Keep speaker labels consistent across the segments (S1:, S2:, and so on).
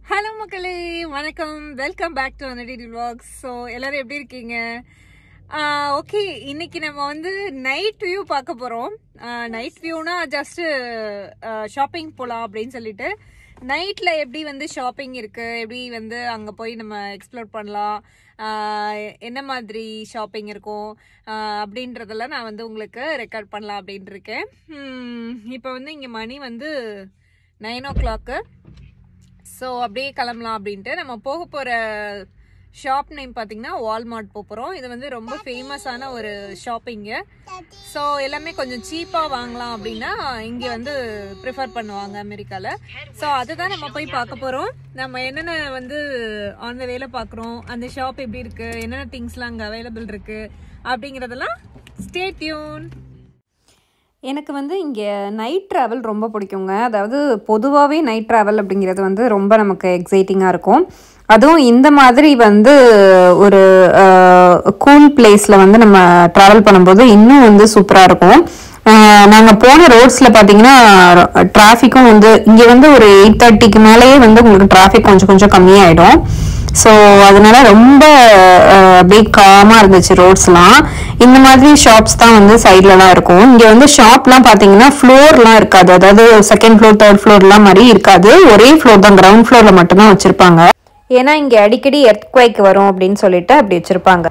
S1: hello மக்களே வணக்கம் welcome back to Anadi vlogs so எல்லாரும் எப்படி இருக்கீங்க ஓகே இன்னைக்கு நம்ம வந்து நைட் வியூ பார்க்க போகிறோம் நைட் வியூனா ஜஸ்ட் ஷாப்பிங் போகலாம் அப்படின்னு சொல்லிட்டு நைட்டில் எப்படி வந்து ஷாப்பிங் இருக்குது எப்படி வந்து அங்கே போய் நம்ம எக்ஸ்ப்ளோர் பண்ணலாம் ஆஹ் என்ன மாதிரி ஷாப்பிங் இருக்கும் ஆஹ் அப்படின்றதெல்லாம் நான் வந்து உங்களுக்கு ரெக்கார்ட் பண்ணலாம் அப்படின்ட்டு இருக்கேன் இப்போ வந்து இங்கே மணி வந்து நைன் ஓ கிளாக்கு ஸோ அப்படியே கிளம்பலாம் அப்படின்ட்டு நம்ம போக போகிற ஷாப் நேம் பார்த்தீங்கன்னா வால்மார்ட் போக போகிறோம் இது வந்து ரொம்ப ஃபேமஸான ஒரு ஷாப்பிங்கு ஸோ எல்லாமே கொஞ்சம் சீப்பாக வாங்கலாம் அப்படின்னா இங்கே வந்து ப்ரிஃபர் பண்ணுவாங்க அமெரிக்காவில் ஸோ அதுதான் நம்ம போய் பார்க்க போகிறோம் நம்ம என்னென்ன வந்து ஆன் த வேல பார்க்குறோம் அந்த ஷாப் எப்படி இருக்குது என்னென்ன திங்ஸ்லாம் அங்கே அவைலபிள் இருக்குது அப்படிங்கிறதெல்லாம் ஸ்டே டியூன்
S2: எனக்கு வந்து இங்கே நைட் ட்ராவல் ரொம்ப பிடிக்குங்க அதாவது பொதுவாகவே நைட் ட்ராவல் அப்படிங்கிறது வந்து ரொம்ப நமக்கு எக்ஸைட்டிங்காக இருக்கும் அதுவும் இந்த மாதிரி வந்து ஒரு கூல் பிளேஸில் வந்து நம்ம ட்ராவல் பண்ணும்போது இன்னும் வந்து சூப்பராக இருக்கும் நாங்கள் போன ரோட்ஸில் பார்த்தீங்கன்னா டிராஃபிக்கும் வந்து இங்கே வந்து ஒரு எயிட் தேர்ட்டிக்கு மேலேயே வந்து உங்களுக்கு டிராஃபிக் கொஞ்சம் கொஞ்சம் கம்மியாயிடும் ஸோ அதனால ரொம்ப அஹ், அப்படியே காமாக இருந்துச்சு ரோட்ஸ்லாம் இந்த மாதிரி ஷாப்ஸ் தான் வந்து சைட்லலாம் இருக்கும் இங்கே வந்து ஷாப்லாம் பார்த்தீங்கன்னா ஃப்ளோர்லாம் இருக்காது அதாவது செகண்ட் ஃப்ளோர் தேர்ட் ஃப்ளோர்லாம் மாதிரி இருக்காது ஒரே ஃப்ளோர் தான் கிரவுண்ட் ஃப்ளோரில் மட்டும்தான் வச்சுருப்பாங்க ஏன்னா இங்கே அடிக்கடி எர்த்குவைக் வரும் அப்படின்னு சொல்லிட்டு அப்படி வச்சுருப்பாங்க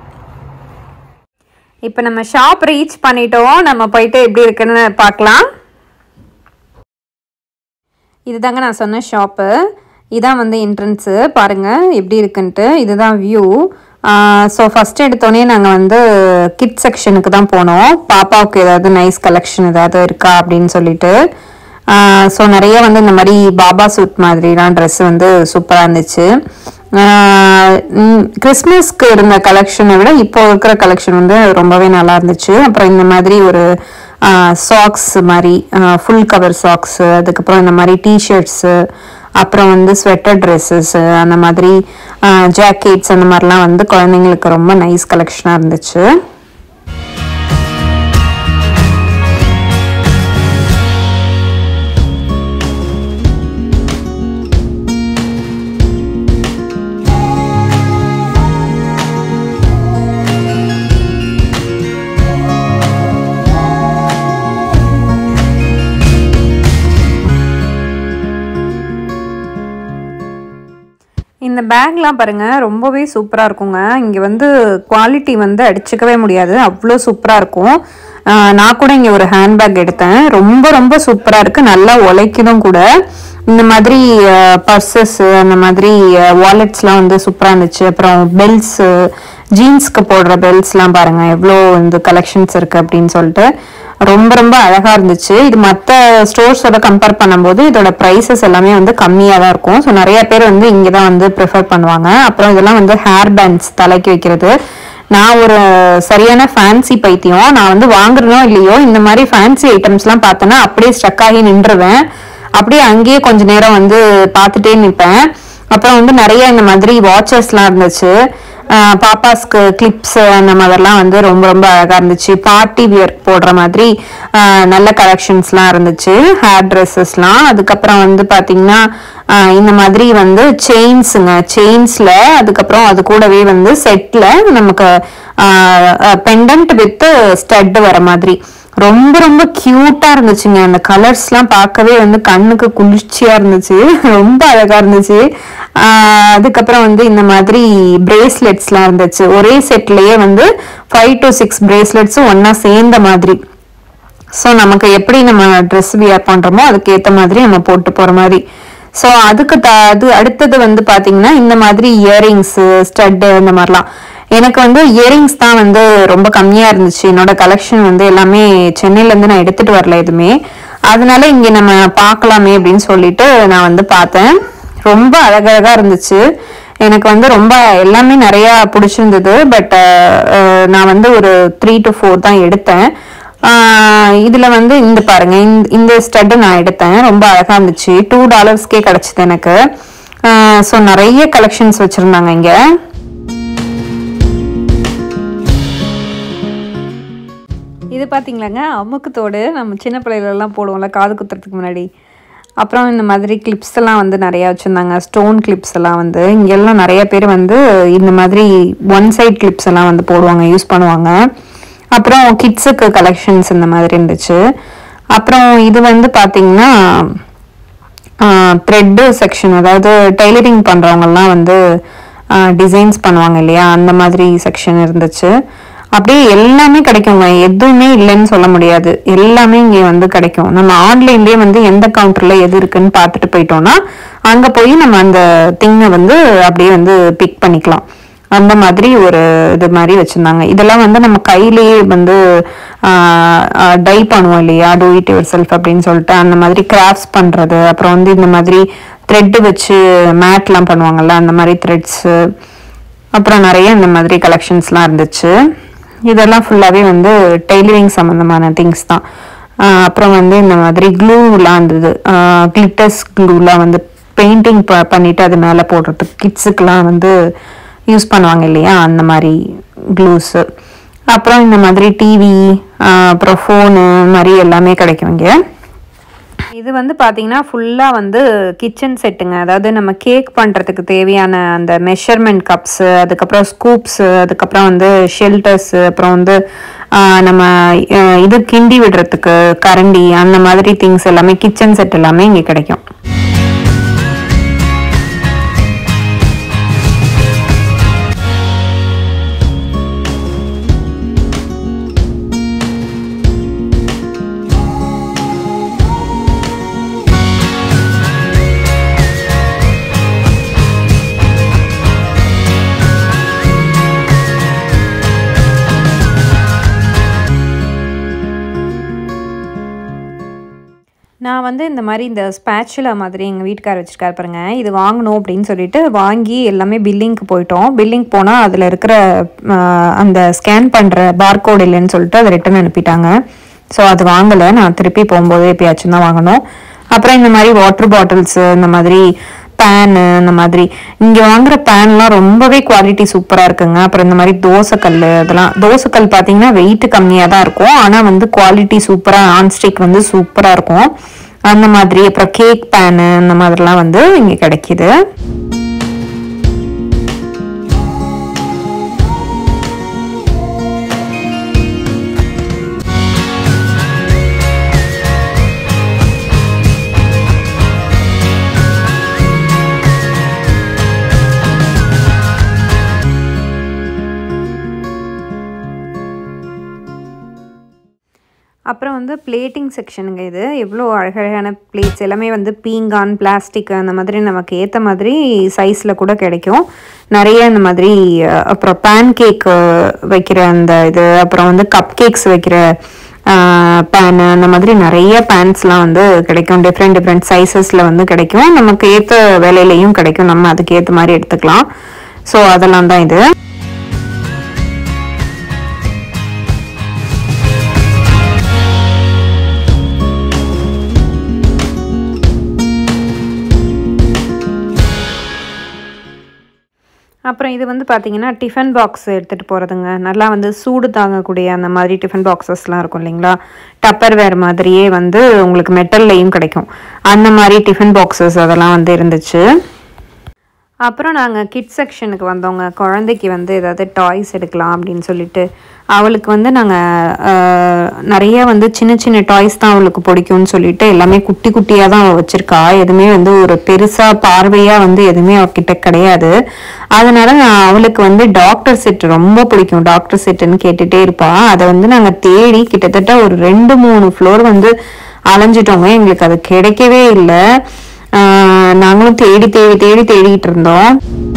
S2: இப்போ நம்ம ஷாப் ரீச் பண்ணிட்டோம் நம்ம போயிட்டு எப்படி இருக்குன்னு பார்க்கலாம் இதுதாங்க நான் சொன்ன ஷாப்பு இதான் வந்து என்ட்ரன்ஸு பாருங்கள் எப்படி இருக்குன்ட்டு இதுதான் வியூ ஸோ ஃபஸ்ட் எடுத்தோடனே நாங்கள் வந்து கிட் செக்ஷனுக்கு தான் போனோம் பாப்பாவுக்கு ஏதாவது நைஸ் கலெக்ஷன் ஏதாவது இருக்கா அப்படின்னு சொல்லிட்டு ஸோ நிறைய வந்து இந்த மாதிரி பாபா சூட் மாதிரிலாம் ட்ரெஸ் வந்து சூப்பராக இருந்துச்சு கிறிஸ்மஸ்க்கு இருந்த கலெக்ஷனை விட இப்போ இருக்கிற கலெக்ஷன் வந்து ரொம்பவே நல்லா இருந்துச்சு அப்புறம் இந்த மாதிரி ஒரு சாக்ஸ் மாதிரி ஃபுல் கவர் சாக்ஸு அதுக்கப்புறம் இந்த மாதிரி டிஷர்ட்ஸு அப்புறம் வந்து ஸ்வெட்டர் ட்ரெஸ்ஸஸ் அந்த மாதிரி ஜாக்கெட்ஸ் அந்த மாதிரிலாம் வந்து குழந்தைங்களுக்கு ரொம்ப நைஸ் கலெக்ஷனாக இருந்துச்சு இந்த பேக்லாம் பாருங்க ரொம்பவே சூப்பராக இருக்குங்க இங்கே வந்து குவாலிட்டி வந்து அடிச்சுக்கவே முடியாது அவ்வளோ சூப்பராக இருக்கும் ஆஹ் நான் கூட இங்கே ஒரு ஹேண்ட்பேக் எடுத்தேன் ரொம்ப ரொம்ப சூப்பராக இருக்குது நல்லா உழைக்கணும் கூட இந்த மாதிரி பர்சஸ் அந்த மாதிரி வாலெட்ஸ்லாம் வந்து சூப்பராக இருந்துச்சு அப்புறம் பெல்ட்ஸு ஜீன்ஸ்க்கு போடுற பெல்ட்ஸ்லாம் பாருங்கள் எவ்வளோ இந்த கலெக்ஷன்ஸ் இருக்குது அப்படின்னு சொல்லிட்டு ரொம்ப ரொம்ப அழகா இருந்துச்சு இது மற்ற ஸ்டோர்ஸோட கம்பேர் பண்ணும்போது இதோட ப்ரைஸஸ் எல்லாமே வந்து கம்மியாக தான் இருக்கும் ஸோ நிறைய பேர் வந்து இங்கே தான் வந்து ப்ரிஃபர் பண்ணுவாங்க அப்புறம் இதெல்லாம் வந்து ஹேர் பேண்ட்ஸ் தலைக்கு வைக்கிறது நான் ஒரு சரியான ஃபேன்சி பைத்தியம் நான் வந்து வாங்குறனோ இல்லையோ இந்த மாதிரி ஃபேன்சி ஐட்டம்ஸ்லாம் பார்த்தேன்னா அப்படியே ஸ்ட்ரக் ஆகி நின்றுவேன் அப்படியே அங்கேயே கொஞ்ச நேரம் வந்து பார்த்துட்டே நிற்பேன் அப்புறம் வந்து நிறைய இந்த மாதிரி வாட்சஸ்லாம் இருந்துச்சு ஆஹ் பாப்பாஸ்க்கு கிளிப்ஸ் அந்த மாதிரிலாம் வந்து ரொம்ப ரொம்ப அழகாக இருந்துச்சு பார்ட்டி வியர் போடுற மாதிரி ஆஹ் நல்ல கலெக்ஷன்ஸ்லாம் இருந்துச்சு ஹேர் ட்ரெஸ்ஸஸ்லாம் அதுக்கப்புறம் வந்து பார்த்தீங்கன்னா ஆஹ் இந்த மாதிரி வந்து செயின்ஸுங்க செயின்ஸில் அதுக்கப்புறம் அது கூடவே வந்து செட்டில் நமக்கு பெண்டன்ட் வித் ஸ்டட் வர மாதிரி ரொம்ப ரொம்ப க்யூட்டா இருந்துச்சுங்க அந்த கலர்ஸ்லாம் பார்க்கவே வந்து கண்ணுக்கு குளிர்ச்சியா இருந்துச்சு ரொம்ப அழகா இருந்துச்சு ஆஹ் அதுக்கப்புறம் வந்து இந்த மாதிரி பிரேஸ்லெட்ஸ்லாம் இருந்துச்சு ஒரே செட்லயே வந்து ஃபைவ் டு சிக்ஸ் பிரேஸ்லெட்ஸும் ஒண்ணா சேர்ந்த மாதிரி ஸோ நமக்கு எப்படி நம்ம ட்ரெஸ் வியர் பண்ணுறோமோ அதுக்கு ஏற்ற மாதிரி நம்ம போட்டு போகிற மாதிரி ஸோ அதுக்கு த அது அடுத்தது வந்து பார்த்தீங்கன்னா இந்த மாதிரி இயரிங்ஸு ஸ்டட்டு இந்த மாதிரிலாம் எனக்கு வந்து இயரிங்ஸ் தான் வந்து ரொம்ப கம்மியாக இருந்துச்சு என்னோட கலெக்ஷன் வந்து எல்லாமே சென்னையிலேருந்து நான் எடுத்துகிட்டு வரல எதுவுமே அதனால இங்கே நம்ம பார்க்கலாமே அப்படின்னு சொல்லிட்டு நான் வந்து பார்த்தேன் ரொம்ப அழகழகாக இருந்துச்சு எனக்கு வந்து ரொம்ப எல்லாமே நிறையா பிடிச்சிருந்தது பட் நான் வந்து ஒரு த்ரீ டு ஃபோர் தான் எடுத்தேன் ஆஹ் இதுல வந்து இந்த பாருங்க இந்த- இந்த ஸ்டட்டு நான் எடுத்தேன் ரொம்ப அழகா இருந்துச்சு டூ டாலர்ஸ்க்கே கிடைச்சது எனக்கு ஸோ நிறைய கலெக்ஷன்ஸ் வச்சிருந்தாங்க இங்க இது பார்த்தீங்களாங்க அமுக்கு தோடு நம்ம சின்ன பிள்ளைகளெல்லாம் போடுவோம்ல காது குத்துறதுக்கு முன்னாடி அப்புறம் இந்த மாதிரி கிளிப்ஸ் எல்லாம் வந்து நிறையா வச்சுருந்தாங்க ஸ்டோன் கிளிப்ஸ் எல்லாம் வந்து இங்கெல்லாம் நிறைய பேர் வந்து இந்த மாதிரி ஒன் சைட் கிளிப்ஸ் எல்லாம் வந்து போடுவாங்க யூஸ் பண்ணுவாங்க அப்புறம் கிட்ஸுக்கு கலெக்ஷன்ஸ் இந்த மாதிரி இருந்துச்சு அப்புறம் இது வந்து பார்த்தீங்கன்னா த்ரெட்டு செக்ஷன் அதாவது டெய்லரிங் பண்ணுறவங்கலாம் வந்து டிசைன்ஸ் பண்ணுவாங்க இல்லையா அந்த மாதிரி செக்ஷன் இருந்துச்சு அப்படியே எல்லாமே கிடைக்குங்க எதுவுமே இல்லைன்னு சொல்ல முடியாது எல்லாமே இங்கே வந்து கிடைக்கும் நம்ம ஆன்லைன்லேயே வந்து எந்த கவுண்டரில் எது இருக்குன்னு பார்த்துட்டு போயிட்டோம்னா அங்கே போய் நம்ம அந்த திங்கை வந்து அப்படியே வந்து பிக் பண்ணிக்கலாம் அந்த மாதிரி ஒரு இது மாதிரி வச்சிருந்தாங்க இதெல்லாம் வந்து நம்ம கையிலேயே வந்து டை பண்ணுவோம் இல்லையா டூ இட் யுவர் செல்ஃப் அப்படின்னு சொல்லிட்டு அந்த மாதிரி கிராஃப்ட்ஸ் பண்றது அப்புறம் வந்து இந்த மாதிரி த்ரெட் வச்சு மேட்லாம் பண்ணுவாங்கல்ல அந்த மாதிரி த்ரெட்ஸு அப்புறம் நிறைய இந்த மாதிரி கலெக்ஷன்ஸ்லாம் இருந்துச்சு இதெல்லாம் ஃபுல்லாகவே வந்து டெய்லரிங் சம்மந்தமான திங்ஸ் தான் ஆஹ் அப்புறம் வந்து இந்த மாதிரி க்ளூலாம் இருந்தது கிளிட்டர்ஸ் க்ளூலாம் வந்து பெயிண்டிங் ப பண்ணிட்டு அது மேலே போடுறதுக்கு கிட்ஸுக்கெலாம் வந்து யூஸ் பண்ணுவாங்க இல்லையா அந்த மாதிரி க்ளூஸு அப்புறம் இந்த மாதிரி டிவி அப்புறம் ஃபோனு மாதிரி எல்லாமே கிடைக்கும் இங்கே இது வந்து பார்த்தீங்கன்னா ஃபுல்லாக வந்து கிச்சன் செட்டுங்க அதாவது நம்ம கேக் பண்ணுறதுக்கு தேவையான அந்த மெஷர்மெண்ட் கப்ஸு அதுக்கப்புறம் ஸ்கூப்ஸு அதுக்கப்புறம் வந்து ஷெல்டர்ஸு அப்புறம் வந்து ஆஹ், நம்ம ஆஹ், இது கிண்டி விடுறதுக்கு கரண்டி அந்த மாதிரி திங்ஸ் எல்லாமே கிச்சன் செட் எல்லாமே இங்கே கிடைக்கும் நான் வந்து இந்த மாதிரி இந்த ஸ்பேச்சுலா மாதிரி எங்கள் வீட்டுக்கார் வச்சுருக்காரு பாருங்க இது வாங்கணும் அப்படின்னு சொல்லிட்டு வாங்கி எல்லாமே பில்லிங்க்கு போயிட்டோம் பில்லிங் போனால் அதில் இருக்கிற ஆஹ், அந்த ஸ்கேன் பண்ணுற பார்கோட் இல்லைன்னு சொல்லிட்டு அதை ரிட்டர்ன் அனுப்பிட்டாங்க ஸோ அது வாங்கலை நான் திருப்பி போகும்போது எப்பயாச்சும் தான் வாங்கணும் அப்புறம் இந்த மாதிரி வாட்டர் பாட்டில்ஸு இந்த மாதிரி பேனு இந்த மாதிரி இங்கே வாங்குற பேன்லாம் ரொம்பவே குவாலிட்டி சூப்பராக இருக்குங்க அப்புறம் இந்த மாதிரி தோசைக்கல் இதெல்லாம் தோசைக்கல் பார்த்தீங்கன்னா வெயிட் கம்மியாக தான் இருக்கும் ஆனால் வந்து குவாலிட்டி சூப்பராக நான்ஸ்டிக் வந்து சூப்பராக இருக்கும் அந்த மாதிரி அப்புறம் கேக் பேனு இந்த மாதிரிலாம் வந்து இங்கே கிடைக்கிது அப்புறம் வந்து பிளேட்டிங் செக்ஷனுங்க இது எவ்வளோ அழகழகான பிளேட்ஸ் எல்லாமே வந்து பீங்கான் பிளாஸ்டிக் அந்த மாதிரி நமக்கு ஏற்ற மாதிரி சைஸில் கூட கிடைக்கும் நிறைய இந்த மாதிரி அஹ், அப்புறம் பேன் கேக் வைக்கிற அந்த இது அப்புறம் வந்து கப் கேக்ஸ் வைக்கிற பேன் அந்த மாதிரி நிறைய பேன்ஸ்லாம் வந்து கிடைக்கும் டிஃப்ரெண்ட் டிஃப்ரெண்ட் சைஸஸில் வந்து கிடைக்கும் நமக்கு ஏற்ற விலையிலையும் கிடைக்கும் நம்ம அதுக்கு ஏற்ற மாதிரி எடுத்துக்கலாம் ஸோ அதெல்லாம் தான் இது அப்புறம் இது வந்து பார்த்தீங்கன்னா டிஃபன் பாக்ஸ் எடுத்துகிட்டு போகிறதுங்க நல்லா வந்து சூடு தாங்கக்கூடிய அந்த மாதிரி டிஃபன் பாக்ஸஸ்லாம் இருக்கும் இல்லைங்களா டப்பர் வேர் மாதிரியே வந்து உங்களுக்கு மெட்டல்லையும் கிடைக்கும் அந்த மாதிரி டிஃபன் பாக்ஸஸ் அதெல்லாம் வந்து இருந்துச்சு அப்புறம் நாங்கள் கிட்ஸ் செக்ஷனுக்கு வந்தோங்க குழந்தைக்கு வந்து ஏதாவது டாய்ஸ் எடுக்கலாம் அப்படின்னு சொல்லிட்டு அவளுக்கு வந்து நாங்கள் நிறைய வந்து சின்ன சின்ன டாய்ஸ் தான் அவளுக்கு பிடிக்கும்னு சொல்லிட்டு எல்லாமே குட்டி குட்டியாக தான் அவள் வச்சுருக்கா எதுவுமே வந்து ஒரு பெருசாக பார்வையாக வந்து எதுவுமே அவகிட்ட கிடையாது அதனால நான் அவளுக்கு வந்து டாக்டர் செட் ரொம்ப பிடிக்கும் டாக்டர் செட்டுன்னு கேட்டுகிட்டே இருப்பா அதை வந்து நாங்கள் தேடி கிட்டத்தட்ட ஒரு ரெண்டு மூணு ஃப்ளோர் வந்து அலைஞ்சிட்டோங்க எங்களுக்கு அது கிடைக்கவே இல்லை ஆஹ் நாங்களும் தேடி தேடி தேடி தேடிட்டு இருந்தோம்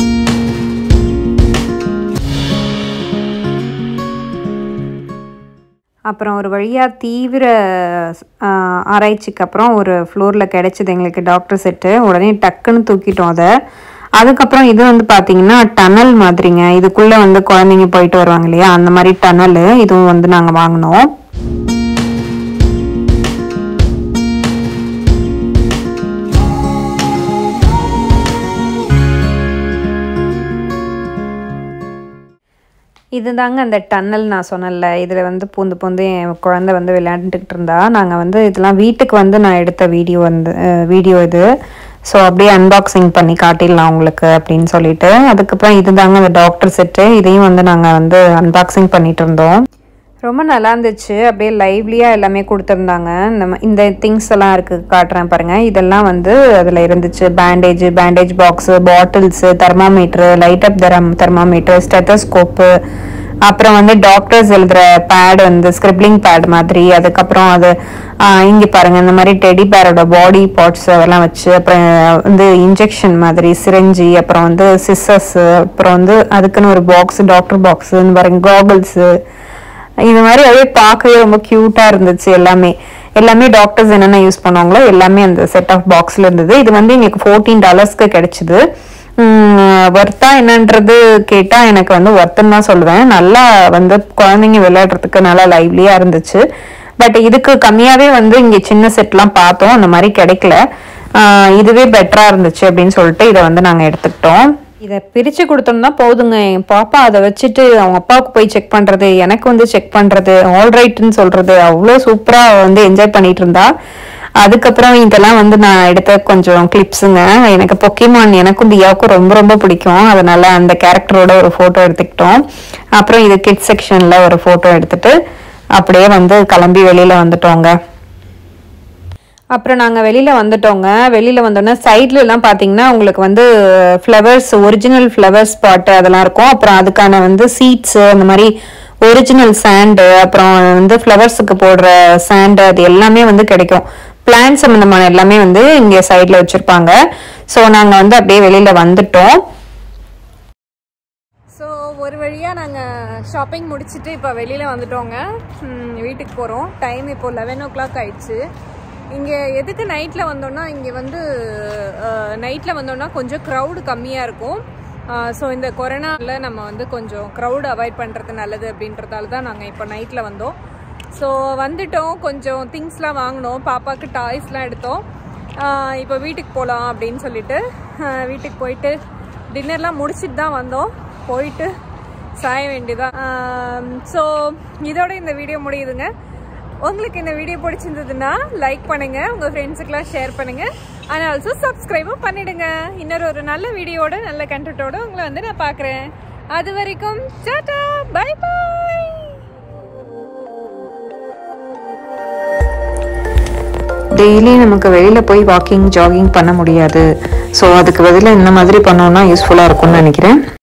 S2: அப்புறம் ஒரு வழியாக தீவிர ஆஹ், ஆராய்ச்சிக்கு அப்புறம் ஒரு ஃப்ளோரில் கிடைச்சது எங்களுக்கு டாக்டர் செட்டு உடனே டக்குன்னு தூக்கிட்டோம் அதை அதுக்கப்புறம் இது வந்து பார்த்தீங்கன்னா டனல் மாதிரிங்க இதுக்குள்ளே வந்து குழந்தைங்க போயிட்டு வருவாங்க இல்லையா அந்த மாதிரி டனல் இதுவும் வந்து நாங்கள் வாங்கினோம் இதுதாங்க அந்த டன்னல் நான் சொன்னேன்ல இதில் வந்து பூந்து பூந்து என் குழந்தை வந்து விளையாண்டுக்கிட்டு இருந்தா நாங்கள் வந்து இதெல்லாம் வீட்டுக்கு வந்து நான் எடுத்த வீடியோ வந்து வீடியோ இது ஸோ அப்படியே அன்பாக்சிங் பண்ணி காட்டிடலாம் உங்களுக்கு அப்படின்னு சொல்லிட்டு அதுக்கப்புறம் இதுதாங்க அந்த டாக்டர் செட்டு இதையும் வந்து நாங்கள் வந்து அன்பாக்சிங் பண்ணிட்டு இருந்தோம் ரொம்ப நல்லா இருந்துச்சு அப்படியே லைவ்லியாக எல்லாமே கொடுத்துருந்தாங்க நம்ம இந்த திங்ஸ் எல்லாம் இருக்குது காட்டுறேன் பாருங்கள் இதெல்லாம் வந்து அதில் இருந்துச்சு bandage bandage box bottles thermometer light up தெரம் தெர்மாமீட்டர் ஸ்டெத்தோஸ்கோப்பு அப்புறம் வந்து டாக்டர்ஸ் எழுதுகிற பேட் வந்து ஸ்கிரிப்ளிங் பேட் மாதிரி அதுக்கப்புறம் அது இங்கே பாருங்கள் இந்த மாதிரி டெடி பேரோட பாடி பார்ட்ஸ் அதெல்லாம் வச்சு அப்புறம் வந்து இன்ஜெக்ஷன் மாதிரி சிரஞ்சி அப்புறம் வந்து சிஸ்ஸஸ் அப்புறம் வந்து அதுக்குன்னு ஒரு பாக்ஸ் டாக்டர் பாக்ஸு இந்த பாருங்க காகல்ஸு இது மாதிரி அப்படியே பார்க்கவே ரொம்ப க்யூட்டா இருந்துச்சு எல்லாமே எல்லாமே டாக்டர்ஸ் என்னென்ன யூஸ் பண்ணுவாங்களோ எல்லாமே அந்த செட் ஆஃப் பாக்ஸ்ல இருந்தது இது வந்து எங்களுக்கு ஃபோர்டீன் டாலர்ஸ்க்கு கிடைச்சிது ஒர்த்தா என்னன்றது கேட்டா எனக்கு வந்து ஒர்த்துன்னு தான் சொல்லுவேன் நல்லா வந்து குழந்தைங்க விளையாடுறதுக்கு நல்லா லைவ்லியா இருந்துச்சு பட் இதுக்கு கம்மியாவே வந்து இங்க சின்ன செட்லாம் பார்த்தோம் அந்த மாதிரி கிடைக்கல ஆஹ் இதுவே பெட்டரா இருந்துச்சு அப்படின்னு சொல்லிட்டு இதை வந்து நாங்க எடுத்துக்கிட்டோம் இதை பிரித்து கொடுத்தோம்னா போதுங்க என் பாப்பா அதை வச்சுட்டு அவங்க அப்பாவுக்கு போய் செக் பண்ணுறது எனக்கு வந்து செக் பண்ணுறது ஆல்ரைட்னு சொல்கிறது அவ்வளோ சூப்பராக வந்து என்ஜாய் பண்ணிட்டு இருந்தா அதுக்கப்புறம் இதெல்லாம் வந்து நான் எடுத்த கொஞ்சம் கிளிப்ஸுங்க எனக்கு பொக்கிமான் எனக்கும் தியாவுக்கும் ரொம்ப ரொம்ப பிடிக்கும் அதனால அந்த கேரக்டரோட ஒரு ஃபோட்டோ எடுத்துக்கிட்டோம் அப்புறம் இது கிட் செக்ஷனில் ஒரு ஃபோட்டோ எடுத்துட்டு அப்படியே வந்து கிளம்பி வெளியில் வந்துட்டோங்க அப்புறம் நாங்கள் வெளியில் வந்துட்டோங்க வெளியில் வந்தோன்னே சைட்ல எல்லாம் பார்த்தீங்கன்னா உங்களுக்கு வந்து ஃப்ளவர்ஸ் ஒரிஜினல் ஃப்ளவர் ஸ்பாட்டு அதெல்லாம் இருக்கும் அப்புறம் அதுக்கான வந்து சீட்ஸு அந்த மாதிரி ஒரிஜினல் சாண்டு அப்புறம் வந்து ஃப்ளவர்ஸுக்கு போடுற சாண்டு அது எல்லாமே வந்து கிடைக்கும் பிளான்ட் சம்மந்தமான எல்லாமே வந்து இங்கே சைடில் வச்சுருப்பாங்க ஸோ நாங்கள் வந்து அப்படியே வெளியில் வந்துட்டோம்
S1: ஸோ ஒரு வழியாக நாங்கள் ஷாப்பிங் முடிச்சுட்டு இப்போ வெளியில் வந்துட்டோங்க ம், வீட்டுக்கு போகிறோம் டைம் இப்போ லெவன் ஓ கிளாக் ஆயிடுச்சு இங்கே எதுக்கு நைட்டில் வந்தோம்னா இங்கே வந்து நைட்டில் வந்தோம்னா கொஞ்சம் க்ரௌடு கம்மியாக இருக்கும் ஸோ இந்த கொரோனாவில் நம்ம வந்து கொஞ்சம் க்ரௌட் அவாய்ட் பண்ணுறது நல்லது அப்படின்றதால தான் நாங்கள் இப்போ நைட்டில் வந்தோம் ஸோ வந்துட்டோம் கொஞ்சம் திங்ஸ்லாம் வாங்கினோம் பாப்பாவுக்கு டாய்ஸ்லாம் எடுத்தோம் ஆஹ் இப்போ வீட்டுக்கு போகலாம் அப்படின்னு சொல்லிட்டு ஆஹ் வீட்டுக்கு போயிட்டு டின்னர்லாம் முடிச்சிட்டு தான் வந்தோம் போயிட்டு சாய வேண்டியதான் ஸோ இதோட இந்த வீடியோ முடியுதுங்க உங்களுக்கு இந்த வீடியோ பிடிச்சிருந்ததுன்னா லைக் பண்ணுங்க உங்க ஃப்ரெண்ட்ஸுக்கெல்லாம் ஷேர் பண்ணுங்க அண்ட் ஆல்சோ சப்ஸ்கிரைபும் பண்ணிடுங்க இன்னொரு ஒரு நல்ல வீடியோட நல்ல கண்டென்ட்டோட உங்களை வந்து நான் பார்க்குறேன் அது வரைக்கும் டாடா பை பாய்
S2: டெய்லி நமக்கு வெளியில் போய் வாக்கிங் ஜாகிங் பண்ண முடியாது ஸோ அதுக்கு பதிலாக இந்த மாதிரி பண்ணோம்னா யூஸ்ஃபுல்லாக இருக்கும்னு நினைக்கிறேன்